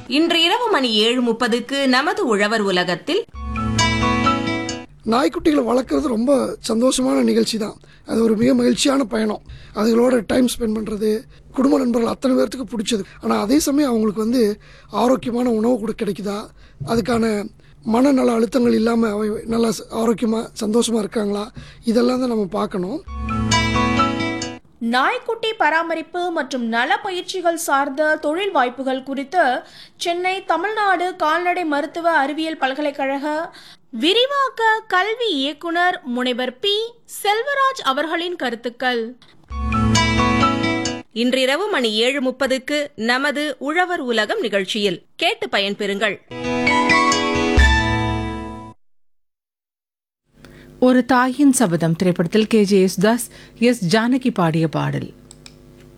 இன்று இரவு மணி ஏழு முப்பதுக்கு நமது உழவர் உலகத்தில் நாய்க்குட்டிகளை வளர்க்குறது ரொம்ப சந்தோஷமான நிகழ்ச்சி தான் அது ஒரு மிக மகிழ்ச்சியான பயணம் அதுகளோட டைம் ஸ்பெண்ட் பண்ணுறது குடும்ப நண்பர்கள் அத்தனை பேர்த்துக்கு பிடிச்சது ஆனால் அதே சமயம் அவங்களுக்கு வந்து ஆரோக்கியமான உணவு கூட கிடைக்குதா அதுக்கான மனநல அழுத்தங்கள் இல்லாமல் அவை நல்லா ஆரோக்கியமாக சந்தோஷமாக இருக்காங்களா இதெல்லாம் தான் நம்ம பார்க்கணும் நாய்க்குட்டி பராமரிப்பு மற்றும் நல பயிற்சிகள் சார்ந்த தொழில் வாய்ப்புகள் குறித்து சென்னை தமிழ்நாடு கால்நடை மருத்துவ அறிவியல் பல்கலைக்கழக விரிவாக்க கல்வி இயக்குனர் முனைவர் பி செல்வராஜ் அவர்களின் கருத்துக்கள் இன்றிரவு மணி ஏழு முப்பதுக்கு நமது உழவர் உலகம் நிகழ்ச்சியில் கேட்டு பயன்பெறுங்கள் ஒரு தாயின் சபதம் திரைப்படத்தில் K J Yesudas S Janaki பாடிய பாடல்